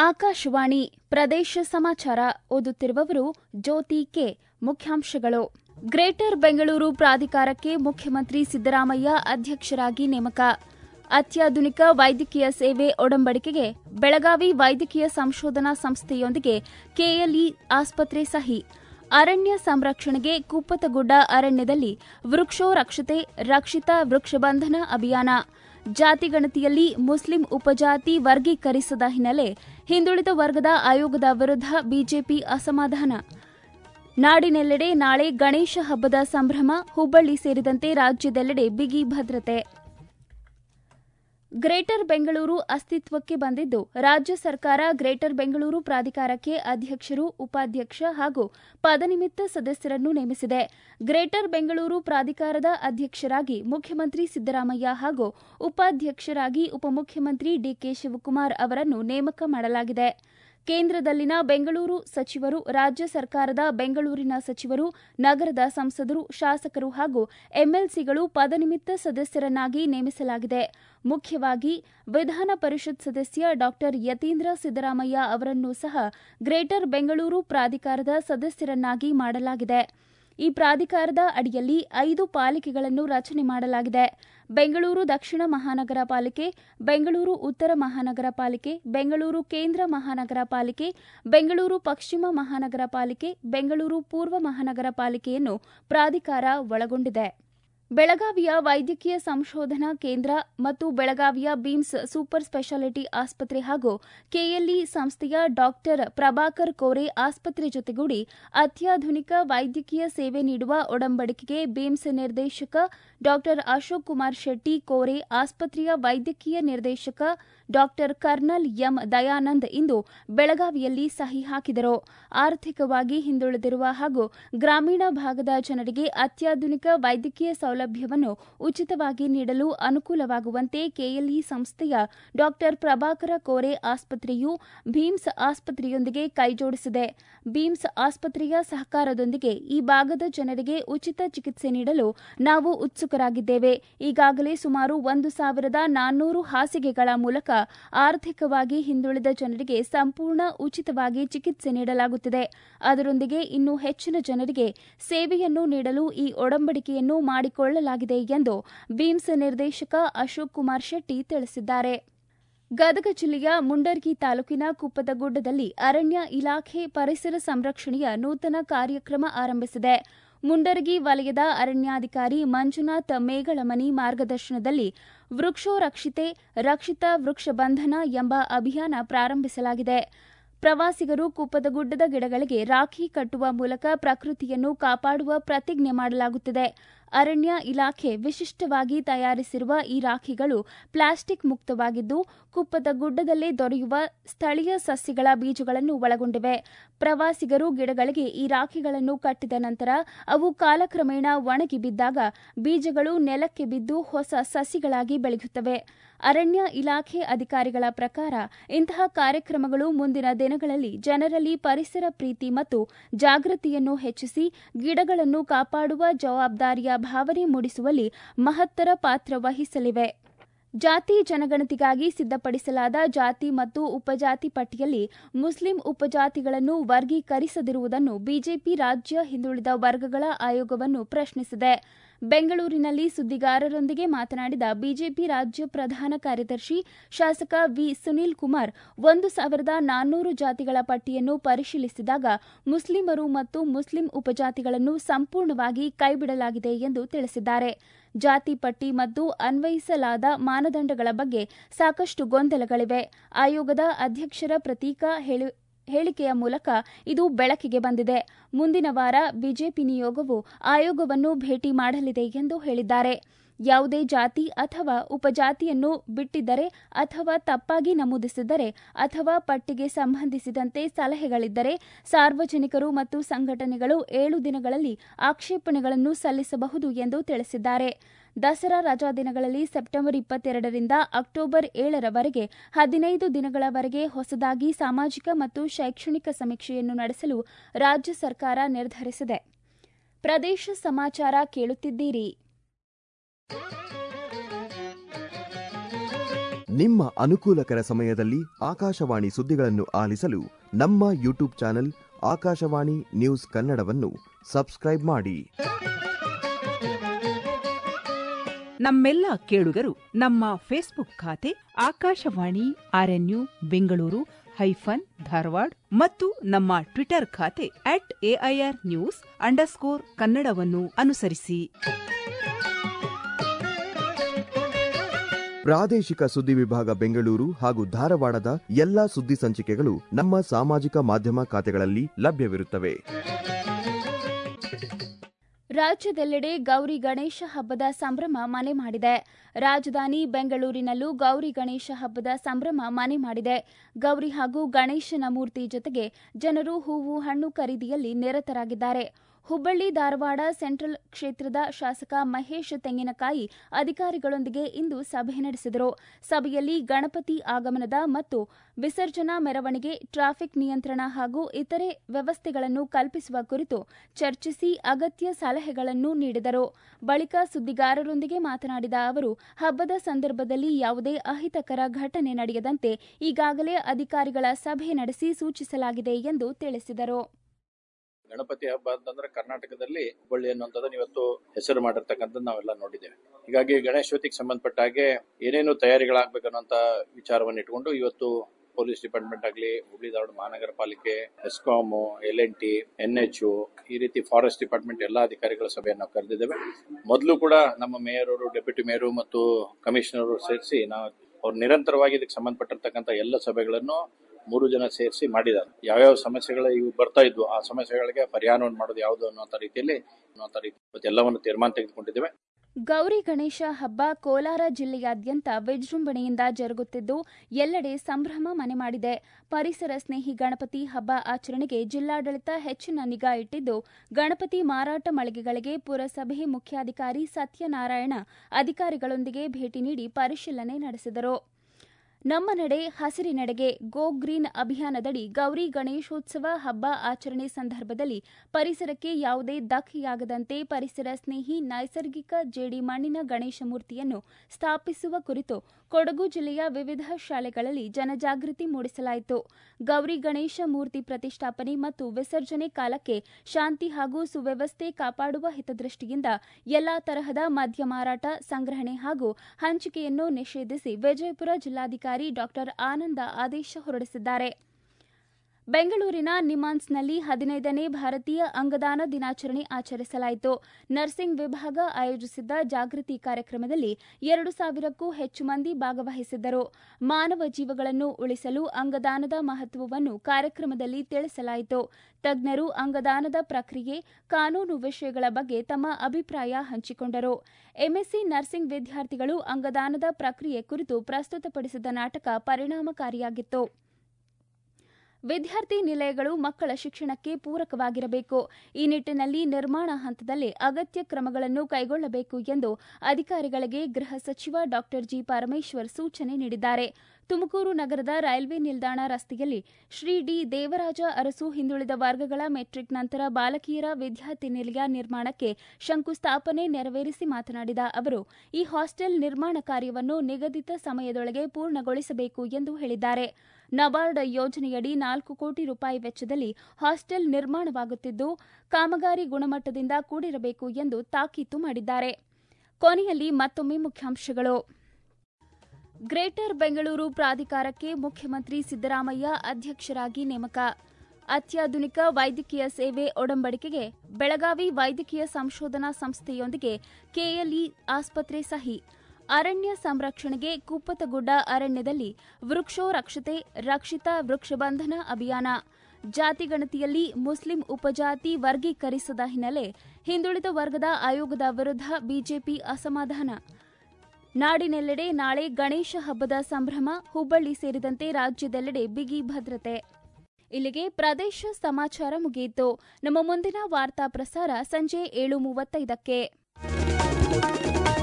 ಆಕಾಶವಾಣಿ ಪ್ರದೇಶ ಸಮಾಚಾರ ಓದುತ್ತಿರುವವರು ಜ್ಯೋತಿ ಕೆ ಮುಖ್ಯಾಂಶಗಳು ಗ್ರೇಟರ್ ಬೆಂಗಳೂರು ಪ್ರಾಧಿಕಾರಕ್ಕೆ ಮುಖ್ಯಮಂತ್ರಿ ಸಿದ್ದರಾಮಯ್ಯ ಅಧ್ಯಕ್ಷರಾಗಿ ನೇಮಕ ಅತ್ಯಾಧುನಿಕ ವೈದ್ಯಕೀಯ ಸೇವೆ ಒಡಂಬಡಿಕೆಗೆ ಬೆಳಗಾವಿ ವೈದ್ಯಕೀಯ ಸಂಶೋಧನಾ ಸಂಸ್ಥೆಯೊಂದಿಗೆ ಕೆಎಲ್ಇ ಆಸ್ಪತ್ರೆ ಸಹಿ ಅರಣ್ಯ ಸಂರಕ್ಷಣೆಗೆ ಕುಪ್ಪತಗುಡ್ಡ ಅರಣ್ಯದಲ್ಲಿ ವೃಕ್ಷೋ ರಕ್ಷತೆ ರಕ್ಷಿತ ವೃಕ್ಷಬಂಧನ ಅಭಿಯಾನ ಜಾತಿಗಣತಿಯಲ್ಲಿ ಮುಸ್ಲಿಂ ಉಪಜಾತಿ ವರ್ಗೀಕರಿಸದ ಹಿನ್ನೆಲೆ ಹಿಂದುಳಿದ ವರ್ಗದ ಆಯೋಗದ ವಿರುದ್ಧ ಬಿಜೆಪಿ ಅಸಮಾಧಾನ ನಾಡಿನೆಲ್ಲೆಡೆ ನಾಳೆ ಗಣೇಶ ಹಬ್ಬದ ಸಂಭ್ರಮ ಹುಬ್ಬಳ್ಳಿ ಸೇರಿದಂತೆ ರಾಜ್ಯದೆಲ್ಲೆಡೆ ಬಿಗಿ ಭದ್ರತೆ ಗ್ರೇಟರ್ ಬೆಂಗಳೂರು ಅಸ್ತಿತ್ವಕ್ಕೆ ಬಂದಿದ್ದು ರಾಜ್ಯ ಸರ್ಕಾರ ಗ್ರೇಟರ್ ಬೆಂಗಳೂರು ಪ್ರಾಧಿಕಾರಕ್ಕೆ ಅಧ್ಯಕ್ಷರು ಉಪಾಧ್ಯಕ್ಷ ಹಾಗೂ ಪದನಿಮಿತ್ತ ಸದಸ್ಯರನ್ನು ನೇಮಿಸಿದೆ ಗ್ರೇಟರ್ ಬೆಂಗಳೂರು ಪ್ರಾಧಿಕಾರದ ಅಧ್ಯಕ್ಷರಾಗಿ ಮುಖ್ಯಮಂತ್ರಿ ಸಿದ್ದರಾಮಯ್ಯ ಹಾಗೂ ಉಪಾಧ್ಯಕ್ಷರಾಗಿ ಉಪಮುಖ್ಯಮಂತ್ರಿ ಡಿಕೆ ಶಿವಕುಮಾರ್ ಅವರನ್ನು ನೇಮಕ ಮಾಡಲಾಗಿದೆ ಕೇಂದ್ರದಲ್ಲಿನ ಬೆಂಗಳೂರು ಸಚಿವರು ರಾಜ್ಯ ಸರ್ಕಾರದ ಬೆಂಗಳೂರಿನ ಸಚಿವರು ನಗರದ ಸಂಸದರು ಶಾಸಕರು ಹಾಗೂ ಎಂಎಲ್ಸಿಗಳು ಪದನಿಮಿತ್ತ ಸದಸ್ಯರನ್ನಾಗಿ ನೇಮಿಸಲಾಗಿದೆ ಮುಖ್ಯವಾಗಿ ವಿಧಾನ ಪರಿಷತ್ ಸದಸ್ಯ ಡಾ ಯತೀಂದ್ರ ಸಿದ್ದರಾಮಯ್ಯ ಅವರನ್ನೂ ಸಹ ಗ್ರೇಟರ್ ಬೆಂಗಳೂರು ಪ್ರಾಧಿಕಾರದ ಸದಸ್ಯರನ್ನಾಗಿ ಮಾಡಲಾಗಿದೆ ಈ ಪ್ರಾಧಿಕಾರದ ಅಡಿಯಲ್ಲಿ ಐದು ಪಾಲಿಕೆಗಳನ್ನು ರಚನೆ ಮಾಡಲಾಗಿದೆ ಬೆಂಗಳೂರು ದಕ್ಷಿಣ ಮಹಾನಗರ ಪಾಲಿಕೆ ಬೆಂಗಳೂರು ಉತ್ತರ ಮಹಾನಗರ ಪಾಲಿಕೆ ಬೆಂಗಳೂರು ಕೇಂದ್ರ ಮಹಾನಗರ ಪಾಲಿಕೆ ಬೆಂಗಳೂರು ಪಶ್ಚಿಮ ಮಹಾನಗರ ಪಾಲಿಕೆ ಬೆಂಗಳೂರು ಪೂರ್ವ ಮಹಾನಗರ ಪಾಲಿಕೆಯನ್ನು ಪ್ರಾಧಿಕಾರ ಒಳಗೊಂಡಿದೆ ಬೆಳಗಾವಿಯ ವೈದ್ಯಕೀಯ ಸಂಶೋಧನಾ ಕೇಂದ್ರ ಮತ್ತು ಬೆಳಗಾವಿಯ ಬೀಮ್ಸ್ ಸೂಪರ್ ಸ್ಪೆಷಾಲಿಟಿ ಆಸ್ಪತ್ರೆ ಹಾಗೂ ಕೆಎಲ್ಇ ಸಂಸ್ಥೆಯ ಡಾಕ್ಟರ್ ಪ್ರಭಾಕರ್ ಕೋರೆ ಆಸ್ಪತ್ರೆ ಜೊತೆಗೂಡಿ ಅತ್ಯಾಧುನಿಕ ವೈದ್ಯಕೀಯ ಸೇವೆ ನೀಡುವ ಒಡಂಬಡಿಕೆಗೆ ಬೀಮ್ಸ್ ನಿರ್ದೇಶಕ ಡಾಕ್ಟರ್ ಅಶೋಕ್ ಕುಮಾರ್ ಶೆಟ್ಟಿ ಕೋರೆ ಆಸ್ಪತ್ರೆಯ ವೈದ್ಯಕೀಯ ನಿರ್ದೇಶಕ ಡಾಕ್ಟರ್ ಕರ್ನಲ್ ಎಂ ದಯಾನಂದ್ ಇಂದು ಬೆಳಗಾವಿಯಲ್ಲಿ ಸಹಿ ಹಾಕಿದರು ಆರ್ಥಿಕವಾಗಿ ಹಿಂದುಳಿದಿರುವ ಹಾಗೂ ಗ್ರಾಮೀಣ ಭಾಗದ ಜನರಿಗೆ ಅತ್ಯಾಧುನಿಕ ವೈದ್ಯಕೀಯ ಸೌಲಭ್ಯವನ್ನು ಉಚಿತವಾಗಿ ನೀಡಲು ಅನುಕೂಲವಾಗುವಂತೆ ಕೆಎಲ್ಇ ಸಂಸ್ಥೆಯ ಡಾಕ್ಟರ್ ಪ್ರಭಾಕರ ಕೋರೆ ಆಸ್ಪತ್ರೆಯು ಭೀಮ್ಸ್ ಆಸ್ಪತ್ರೆಯೊಂದಿಗೆ ಕೈಜೋಡಿಸಿದೆ ಭೀಮ್ಸ್ ಆಸ್ಪತ್ರೆಯ ಸಹಕಾರದೊಂದಿಗೆ ಈ ಭಾಗದ ಜನರಿಗೆ ಉಚಿತ ಚಿಕಿತ್ಸೆ ನೀಡಲು ನಾವು ಉತ್ಸುಕರಾಗಿದ್ದೇವೆ ಈಗಾಗಲೇ ಸುಮಾರು ಒಂದು ಸಾವಿರದ ನಾನ್ನೂರು ಹಾಸಿಗೆಗಳ ಮೂಲಕ ಆರ್ಥಿಕವಾಗಿ ಹಿಂದುಳಿದ ಜನರಿಗೆ ಸಂಪೂರ್ಣ ಉಚಿತವಾಗಿ ಚಿಕಿತ್ಸೆ ನೀಡಲಾಗುತ್ತಿದೆ ಅದರೊಂದಿಗೆ ಇನ್ನೂ ಹೆಚ್ಚಿನ ಜನರಿಗೆ ಸೇವೆಯನ್ನು ನೀಡಲು ಈ ಒಡಂಬಡಿಕೆಯನ್ನು ಮಾಡಿಕೊಳ್ಳಲಾಗಿದೆ ಎಂದು ಬೀಮ್ಸ್ ನಿರ್ದೇಶಕ ಅಶೋಕ್ ಕುಮಾರ್ ಶೆಟ್ಟಿ ತಿಳಿಸಿದ್ದಾರೆ ಗದಗ ಜಿಲ್ಲೆಯ ಮುಂಡರ್ಗಿ ತಾಲೂಕಿನ ಕುಪ್ಪದಗುಡ್ಡದಲ್ಲಿ ಅರಣ್ಯ ಇಲಾಖೆ ಪರಿಸರ ಸಂರಕ್ಷಣೆಯ ನೂತನ ಕಾರ್ಯಕ್ರಮ ಆರಂಭಿಸಿದೆ ಮುಂಡರಗಿ ವಲಯದ ಅರಣ್ಯಾಧಿಕಾರಿ ಮಂಜುನಾಥ್ ಮೇಗಳಮನಿ ಮಾರ್ಗದರ್ಶನದಲ್ಲಿ ವೃಕ್ಷೋ ರಕ್ಷಿತೆ ರಕ್ಷಿತ ವೃಕ್ಷ ಬಂಧನ ಎಂಬ ಅಭಿಯಾನ ಪ್ರಾರಂಭಿಸಲಾಗಿದೆ ಪ್ರವಾಸಿಗರು ಕುಪ್ಪದಗುಡ್ಡದ ಗಿಡಗಳಿಗೆ ರಾಖಿ ಕಟ್ಟುವ ಮೂಲಕ ಪ್ರಕೃತಿಯನ್ನು ಕಾಪಾಡುವ ಪ್ರತಿಜ್ಞೆ ಮಾಡಲಾಗುತ್ತಿದೆ ಅರಣ್ಯ ಇಲಾಖೆ ವಿಶಿಷ್ಟವಾಗಿ ತಯಾರಿಸಿರುವ ಈ ರಾಖಿಗಳು ಪ್ಲಾಸ್ಟಿಕ್ ಮುಕ್ತವಾಗಿದ್ದು ಕುಪ್ಪದ ಗುಡ್ಡದಲ್ಲೇ ದೊರೆಯುವ ಸ್ಥಳೀಯ ಸಸ್ಯಗಳ ಬೀಜಗಳನ್ನು ಒಳಗೊಂಡಿವೆ ಪ್ರವಾಸಿಗರು ಗಿಡಗಳಿಗೆ ಈ ರಾಖಿಗಳನ್ನು ಕಟ್ಟಿದ ನಂತರ ಅವು ಕಾಲಕ್ರಮೇಣ ಒಣಗಿ ಬಿದ್ದಾಗ ಬೀಜಗಳು ನೆಲಕ್ಕೆ ಬಿದ್ದು ಹೊಸ ಸಸಿಗಳಾಗಿ ಬೆಳೆಯುತ್ತವೆ ಅರಣ್ಯ ಇಲಾಖೆ ಅಧಿಕಾರಿಗಳ ಪ್ರಕಾರ ಇಂತಹ ಕಾರ್ಯಕ್ರಮಗಳು ಮುಂದಿನ ದಿನಗಳಲ್ಲಿ ಜನರಲ್ಲಿ ಪರಿಸರ ಪ್ರೀತಿ ಮತ್ತು ಜಾಗೃತಿಯನ್ನು ಹೆಚ್ಚಿಸಿ ಗಿಡಗಳನ್ನು ಕಾಪಾಡುವ ಜವಾಬ್ದಾರಿಯ ಭಾವನೆ ಮೂಡಿಸುವಲ್ಲಿ ಮಹತ್ತರ ಪಾತ್ರ ವಹಿಸಲಿವೆ ಜಾತಿ ಜನಗಣತಿಗಾಗಿ ಸಿದ್ಧಪಡಿಸಲಾದ ಜಾತಿ ಮತ್ತು ಉಪಜಾತಿ ಪಟ್ಟಿಯಲ್ಲಿ ಮುಸ್ಲಿಂ ಉಪಜಾತಿಗಳನ್ನು ವರ್ಗೀಕರಿಸದಿರುವುದನ್ನು ಬಿಜೆಪಿ ರಾಜ್ಯ ಹಿಂದುಳಿದ ವರ್ಗಗಳ ಆಯೋಗವನ್ನು ಪ್ರಶ್ನಿಸಿದೆ ಬೆಂಗಳೂರಿನಲ್ಲಿ ಸುದ್ದಿಗಾರರೊಂದಿಗೆ ಮಾತನಾಡಿದ ಬಿಜೆಪಿ ರಾಜ್ಯ ಪ್ರಧಾನ ಕಾರ್ಯದರ್ಶಿ ಶಾಸಕ ವಿ ಸುನೀಲ್ ಕುಮಾರ್ ಒಂದು ಸಾವಿರದ ನಾನ್ನೂರು ಜಾತಿಗಳ ಪಟ್ಟಿಯನ್ನು ಪರಿಶೀಲಿಸಿದಾಗ ಮುಸ್ಲಿಮರು ಮತ್ತು ಮುಸ್ಲಿಂ ಉಪಜಾತಿಗಳನ್ನು ಸಂಪೂರ್ಣವಾಗಿ ಕೈಬಿಡಲಾಗಿದೆ ಎಂದು ತಿಳಿಸಿದ್ದಾರೆ ಜಾತಿ ಪಟ್ಟಿ ಮತ್ತು ಅನ್ವಯಿಸಲಾದ ಮಾನದಂಡಗಳ ಬಗ್ಗೆ ಸಾಕಷ್ಟು ಗೊಂದಲಗಳಿವೆ ಆಯೋಗದ ಅಧ್ಯಕ್ಷರ ಪ್ರತೀಕ ಹೇಳಿ ಹೇಳಿಕೆಯ ಮೂಲಕ ಇದು ಬೆಳಕಿಗೆ ಬಂದಿದೆ ಮುಂದಿನ ವಾರ ಬಿಜೆಪಿ ನಿಯೋಗವು ಆಯೋಗವನ್ನು ಭೇಟಿ ಮಾಡಲಿದೆ ಎಂದು ಹೇಳಿದ್ದಾರೆ ಯಾವುದೇ ಜಾತಿ ಅಥವಾ ಉಪಜಾತಿಯನ್ನು ಬಿಟ್ಟಿದ್ದರೆ ಅಥವಾ ತಪ್ಪಾಗಿ ನಮೂದಿಸಿದ್ದರೆ ಅಥವಾ ಪಟ್ಟಿಗೆ ಸಂಬಂಧಿಸಿದಂತೆ ಸಲಹೆಗಳಿದ್ದರೆ ಸಾರ್ವಜನಿಕರು ಮತ್ತು ಸಂಘಟನೆಗಳು ಏಳು ದಿನಗಳಲ್ಲಿ ಆಕ್ಷೇಪಣೆಗಳನ್ನು ಸಲ್ಲಿಸಬಹುದು ಎಂದು ತಿಳಿಸಿದ್ದಾರೆ ದಸರಾ ರಜಾ ದಿನಗಳಲ್ಲಿ ಸೆಪ್ಟೆಂಬರ್ ಇಪ್ಪತ್ತೆರಡರಿಂದ ಅಕ್ಟೋಬರ್ ಏಳರವರೆಗೆ ಹದಿನೈದು ದಿನಗಳವರೆಗೆ ಹೊಸದಾಗಿ ಸಾಮಾಜಿಕ ಮತ್ತು ಶೈಕ್ಷಣಿಕ ಸಮೀಕ್ಷೆಯನ್ನು ನಡೆಸಲು ರಾಜ್ಯ ಸರ್ಕಾರ ನಿರ್ಧರಿಸಿದೆ ಪ್ರದೇಶ ಸಮಾಚಾರ ಕೇಳುತ್ತಿದ್ದೀರಿ ನಿಮ್ಮ ಅನುಕೂಲಕರ ಸಮಯದಲ್ಲಿ ಆಕಾಶವಾಣಿ ಸುದ್ದಿಗಳನ್ನು ಆಲಿಸಲು ನಮ್ಮ ಯೂಟ್ಯೂಬ್ ಚಾನೆಲ್ ಆಕಾಶವಾಣಿ ನ್ಯೂಸ್ ಕನ್ನಡವನ್ನು ಸಬ್ಸ್ಕ್ರೈಬ್ ಮಾಡಿ ನಮ್ಮೆಲ್ಲ ಕೇಳುಗರು ನಮ್ಮ ಫೇಸ್ಬುಕ್ ಖಾತೆ ಆಕಾಶವಾಣಿ ಆರ್ಎನ್ಯು ಬೆಂಗಳೂರು ಹೈಫನ್ ಧಾರವಾಡ ಮತ್ತು ನಮ್ಮ ಟ್ವಿಟರ್ ಖಾತೆ ಅಟ್ ಎಐಆರ್ ನ್ಯೂಸ್ ಅಂಡರ್ಸ್ಕೋರ್ ಕನ್ನಡವನ್ನು ಅನುಸರಿಸಿ ಪ್ರಾದೇಶಿಕ ಸುದ್ದಿ ವಿಭಾಗ ಬೆಂಗಳೂರು ಹಾಗೂ ಧಾರವಾಡದ ಎಲ್ಲಾ ಸುದ್ದಿ ಸಂಚಿಕೆಗಳು ನಮ್ಮ ಸಾಮಾಜಿಕ ಮಾಧ್ಯಮ ಖಾತೆಗಳಲ್ಲಿ ಲಭ್ಯವಿರುತ್ತವೆ ರಾಜ್ಯದೆಲ್ಲೆಡೆ ಗೌರಿ ಗಣೇಶ ಹಬ್ಬದ ಸಂಭ್ರಮ ಮನೆ ಮಾಡಿದೆ ರಾಜಧಾನಿ ಬೆಂಗಳೂರಿನಲ್ಲೂ ಗೌರಿ ಗಣೇಶ ಹಬ್ಬದ ಸಂಭ್ರಮ ಮನೆ ಮಾಡಿದೆ ಗೌರಿ ಹಾಗೂ ಗಣೇಶನ ಮೂರ್ತಿ ಜೊತೆಗೆ ಜನರು ಹೂವು ಹಣ್ಣು ಖರೀದಿಯಲ್ಲಿ ನಿರತರಾಗಿದ್ದಾರೆ ಹುಬ್ಬಳ್ಳಿ ಧಾರವಾಡ ಸೆಂಟ್ರಲ್ ಕ್ಷೇತ್ರದ ಶಾಸಕ ಮಹೇಶ್ ತೆಂಗಿನಕಾಯಿ ಅಧಿಕಾರಿಗಳೊಂದಿಗೆ ಇಂದು ಸಭೆ ನಡೆಸಿದರು ಸಭೆಯಲ್ಲಿ ಗಣಪತಿ ಆಗಮನದ ಮತ್ತು ವಿಸರ್ಜನಾ ಮೆರವಣಿಗೆ ಟ್ರಾಫಿಕ್ ನಿಯಂತ್ರಣ ಹಾಗೂ ಇತರೆ ವ್ಯವಸ್ಥೆಗಳನ್ನು ಕಲ್ಪಿಸುವ ಕುರಿತು ಚರ್ಚಿಸಿ ಅಗತ್ಯ ಸಲಹೆಗಳನ್ನು ನೀಡಿದರು ಬಳಿಕ ಸುದ್ದಿಗಾರರೊಂದಿಗೆ ಮಾತನಾಡಿದ ಅವರು ಹಬ್ಬದ ಸಂದರ್ಭದಲ್ಲಿ ಯಾವುದೇ ಅಹಿತಕರ ಘಟನೆ ನಡೆಯದಂತೆ ಈಗಾಗಲೇ ಅಧಿಕಾರಿಗಳ ಸಭೆ ನಡೆಸಿ ಸೂಚಿಸಲಾಗಿದೆ ಎಂದು ತಿಳಿಸಿದರು ಗಣಪತಿ ಹಬ್ಬ ಅಂತಂದ್ರೆ ಕರ್ನಾಟಕದಲ್ಲಿ ಹುಬ್ಬಳ್ಳಿ ಅನ್ನುವಂಥದ್ದನ್ನ ಇವತ್ತು ಹೆಸರು ಮಾಡಿರ್ತಕ್ಕಂಥದ್ದು ನಾವೆಲ್ಲ ನೋಡಿದ್ದೇವೆ ಹೀಗಾಗಿ ಗಣೇಶೋತಿಗೆ ಸಂಬಂಧಪಟ್ಟ ಹಾಗೆ ಏನೇನು ತಯಾರಿಗಳಾಗಬೇಕನ್ನುವಂತ ವಿಚಾರವನ್ನು ಇಟ್ಕೊಂಡು ಇವತ್ತು ಪೊಲೀಸ್ ಡಿಪಾರ್ಟ್ಮೆಂಟ್ ಆಗಲಿ ಹುಬ್ಳಿ ಧಾರವಾಡ ಮಹಾನಗರ ಪಾಲಿಕೆ ESCOM L N T N H ಈ ರೀತಿ ಫಾರೆಸ್ಟ್ ಡಿಪಾರ್ಟ್ಮೆಂಟ್ ಎಲ್ಲಾ ಅಧಿಕಾರಿಗಳ ಸಭೆಯನ್ನು ನಾವು ಕರೆದಿದ್ದೇವೆ ಮೊದಲು ಕೂಡ ನಮ್ಮ ಮೇಯರ್ ಅವರು ಡೆಪ್ಯೂಟಿ ಮೇಯರ್ ಮತ್ತು ಕಮಿಷನರ್ ಅವರು ಸೇರಿಸಿ ನಾವು ಅವ್ರು ನಿರಂತರವಾಗಿ ಇದಕ್ಕೆ ಸಂಬಂಧಪಟ್ಟಿರ್ತಕ್ಕಂಥ ಎಲ್ಲ ಸಭೆಗಳನ್ನು ಮೂರು ಜನ ಸೇರಿಸಿ ಮಾಡಿದ್ದಾರೆ ಯಾವ್ಯಾವ ಸಮಸ್ಯೆಗಳು ಇವು ಬರ್ತಾ ಇದ್ವು ಆ ಸಮಸ್ಯೆಗಳಿಗೆ ಪರಿಹಾರವನ್ನು ಮಾಡೋದು ಯಾವುದು ಅನ್ನೋಂಥ ರೀತಿಯಲ್ಲಿ ಅನ್ನೋಂಥ ರೀತಿ ಇವತ್ತೆಲ್ಲವನ್ನು ತೀರ್ಮಾನ ತೆಗೆದುಕೊಂಡಿದ್ದೇವೆ ಗೌರಿ ಗಣೇಶ ಹಬ್ಬ ಕೋಲಾರ ಜಿಲ್ಲೆಯಾದ್ಯಂತ ವಿಜೃಂಭಣೆಯಿಂದ ಜರುಗುತ್ತಿದ್ದು ಎಲ್ಲೆಡೆ ಸಂಭ್ರಮ ಮನೆ ಮಾಡಿದೆ ಪರಿಸರ ಸ್ನೇಹಿ ಗಣಪತಿ ಹಬ್ಬ ಆಚರಣೆಗೆ ಜಿಲ್ಲಾಡಳಿತ ಹೆಚ್ಚಿನ ನಿಗಾ ಇಟ್ಟಿದ್ದು ಗಣಪತಿ ಮಾರಾಟ ಮಳಿಗೆಗಳಿಗೆ ಪುರಸಭೆ ಮುಖ್ಯಾಧಿಕಾರಿ ಸತ್ಯನಾರಾಯಣ ಅಧಿಕಾರಿಗಳೊಂದಿಗೆ ಭೇಟಿ ನೀಡಿ ಪರಿಶೀಲನೆ ನಡೆಸಿದರು ನಮ್ಮ ನಡೆ ಹಸಿರಿನೆಡೆಗೆ ಗೋ ಗ್ರೀನ್ ಅಭಿಯಾನದಡಿ ಗೌರಿ ಗಣೇಶೋತ್ಸವ ಹಬ್ಬ ಆಚರಣೆ ಸಂದರ್ಭದಲ್ಲಿ ಪರಿಸರಕ್ಕೆ ಯಾವುದೇ ಧಕ್ಕೆಯಾಗದಂತೆ ಪರಿಸರ ಸ್ನೇಹಿ ನೈಸರ್ಗಿಕ ಜೇಡಿ ಮಣ್ಣಿನ ಗಣೇಶ ಮೂರ್ತಿಯನ್ನು ಸ್ಥಾಪಿಸುವ ಕುರಿತು ಕೊಡಗು ಜಿಲ್ಲೆಯ ವಿವಿಧ ಶಾಲೆಗಳಲ್ಲಿ ಜನಜಾಗೃತಿ ಮೂಡಿಸಲಾಯಿತು ಗೌರಿ ಗಣೇಶ ಮೂರ್ತಿ ಪ್ರತಿಷ್ಠಾಪನೆ ಮತ್ತು ವಿಸರ್ಜನೆ ಕಾಲಕ್ಕೆ ಶಾಂತಿ ಹಾಗೂ ಸುವ್ಯವಸ್ಥೆ ಕಾಪಾಡುವ ಹಿತದೃಷ್ಟಿಯಿಂದ ಎಲ್ಲಾ ತರಹದ ಮದ್ಯ ಮಾರಾಟ ಸಂಗ್ರಹಣೆ ಹಾಗೂ ಹಂಚಿಕೆಯನ್ನು ನಿಷೇಧಿಸಿ ವಿಜಯಪುರ ಜಿಲ್ಲಾಧಿಕಾರಿ ಡಾಕ್ಟರ್ ಆನಂದ ಆದೇಶ ಹೊರಡಿಸಿದ್ದಾರೆ ಬೆಂಗಳೂರಿನ ನಿಮಾನ್ಸ್ನಲ್ಲಿ ಹದಿನೈದನೇ ಭಾರತೀಯ ಅಂಗದಾನ ದಿನಾಚರಣೆ ಆಚರಿಸಲಾಯಿತು ನರ್ಸಿಂಗ್ ವಿಭಾಗ ಆಯೋಜಿಸಿದ್ದ ಜಾಗೃತಿ ಕಾರ್ಯಕ್ರಮದಲ್ಲಿ ಎರಡು ಸಾವಿರಕ್ಕೂ ಹೆಚ್ಚು ಮಂದಿ ಭಾಗವಹಿಸಿದ್ದರು ಮಾನವ ಜೀವಗಳನ್ನು ಉಳಿಸಲು ಅಂಗದಾನದ ಮಹತ್ವವನ್ನು ಕಾರ್ಯಕ್ರಮದಲ್ಲಿ ತಿಳಿಸಲಾಯಿತು ತಜ್ಞರು ಅಂಗದಾನದ ಪ್ರಕ್ರಿಯೆ ಕಾನೂನು ವಿಷಯಗಳ ಬಗ್ಗೆ ತಮ್ಮ ಅಭಿಪ್ರಾಯ ಹಂಚಿಕೊಂಡರು ಎಂಎಸ್ಸಿ ನರ್ಸಿಂಗ್ ವಿದ್ಯಾರ್ಥಿಗಳು ಅಂಗದಾನದ ಪ್ರಕ್ರಿಯೆ ಕುರಿತು ಪ್ರಸ್ತುತಪಡಿಸಿದ ನಾಟಕ ಪರಿಣಾಮಕಾರಿಯಾಗಿತ್ತು ವಿದ್ಯಾರ್ಥಿ ನಿಲಯಗಳು ಮಕ್ಕಳ ಶಿಕ್ಷಣಕ್ಕೆ ಪೂರಕವಾಗಿರಬೇಕು ಈ ನಿಟ್ಟಿನಲ್ಲಿ ನಿರ್ಮಾಣ ಹಂತದಲ್ಲೇ ಅಗತ್ಯ ಕ್ರಮಗಳನ್ನು ಕೈಗೊಳ್ಳಬೇಕು ಎಂದು ಅಧಿಕಾರಿಗಳಿಗೆ ಗೃಹ ಸಚಿವ ಡಾ ಜಿ ಪರಮೇಶ್ವರ್ ಸೂಚನೆ ನೀಡಿದ್ದಾರೆ ತುಮಕೂರು ನಗರದ ರೈಲ್ವೆ ನಿಲ್ದಾಣ ರಸ್ತೆಯಲ್ಲಿ ಶ್ರೀ ಡಿ ದೇವರಾಜ ಅರಸು ಹಿಂದುಳಿದ ವರ್ಗಗಳ ಮೆಟ್ರಿಕ್ ನಂತರ ಬಾಲಕಿಯರ ವಿದ್ಯಾರ್ಥಿ ನಿಲಯ ನಿರ್ಮಾಣಕ್ಕೆ ಶಂಕುಸ್ಥಾಪನೆ ನೆರವೇರಿಸಿ ಮಾತನಾಡಿದ ಅವರು ಈ ಹಾಸ್ಟೆಲ್ ನಿರ್ಮಾಣ ಕಾರ್ಯವನ್ನು ನಿಗದಿತ ಸಮಯದೊಳಗೆ ಪೂರ್ಣಗೊಳಿಸಬೇಕು ಎಂದು ಹೇಳಿದ್ದಾರೆ ನಬಾರ್ಡ್ ಯೋಜನೆಯಡಿ ನಾಲ್ಕು ಕೋಟಿ ರೂಪಾಯಿ ವೆಚ್ಚದಲ್ಲಿ ಹಾಸ್ಟೆಲ್ ನಿರ್ಮಾಣವಾಗುತ್ತಿದ್ದು ಕಾಮಗಾರಿ ಗುಣಮಟ್ಟದಿಂದ ಕೂಡಿರಬೇಕು ಎಂದು ತಾಕೀತು ಮಾಡಿದ್ದಾರೆ ಕೊನೆಯಲ್ಲಿ ಮತ್ತೊಮ್ಮೆ ಮುಖ್ಯಾಂಶಗಳು ಗ್ರೇಟರ್ ಬೆಂಗಳೂರು ಪ್ರಾಧಿಕಾರಕ್ಕೆ ಮುಖ್ಯಮಂತ್ರಿ ಸಿದ್ದರಾಮಯ್ಯ ಅಧ್ಯಕ್ಷರಾಗಿ ನೇಮಕ ಅತ್ಯಾಧುನಿಕ ವೈದ್ಯಕೀಯ ಸೇವೆ ಒಡಂಬಡಿಕೆಗೆ ಬೆಳಗಾವಿ ವೈದ್ಯಕೀಯ ಸಂಶೋಧನಾ ಸಂಸ್ಥೆಯೊಂದಿಗೆ ಕೆಎಲ್ಇ ಆಸ್ಪತ್ರೆ ಸಹಿ ಅರಣ್ಯ ಸಂರಕ್ಷಣೆಗೆ ಕುಪ್ಪತಗುಡ್ಡ ಅರಣ್ಯದಲ್ಲಿ ವೃಕ್ಷೋ ರಕ್ಷತೆ ರಕ್ಷಿತ ವೃಕ್ಷಬಂಧನ ಅಭಿಯಾನ ಜಾತಿಗಣತಿಯಲ್ಲಿ ಮುಸ್ಲಿಂ ಉಪಜಾತಿ ವರ್ಗೀಕರಿಸದ ಹಿನ್ನೆಲೆ ಹಿಂದುಳಿದ ವರ್ಗದ ಆಯೋಗದ ವಿರುದ್ಧ ಬಿಜೆಪಿ ಅಸಮಾಧಾನ ನಾಡಿನೆಲ್ಲೆಡೆ ನಾಳೆ ಗಣೇಶ ಹಬ್ಬದ ಸಂಭ್ರಮ ಹುಬ್ಬಳ್ಳಿ ಸೇರಿದಂತೆ ರಾಜ್ಯದೆಲ್ಲೆಡೆ ಬಿಗಿ ಭದ್ರತೆ ಇಲ್ಲಿಗೆ ಪ್ರದೇಶ ಸಮಾಚಾರ ಮುಗಿಯಿತು ನಮ್ಮ ಮುಂದಿನ ವಾರ್ತಾ ಪ್ರಸಾರ ಸಂಜೆ ಏಳು ಮೂವತ್ತೈದಕ್ಕೆ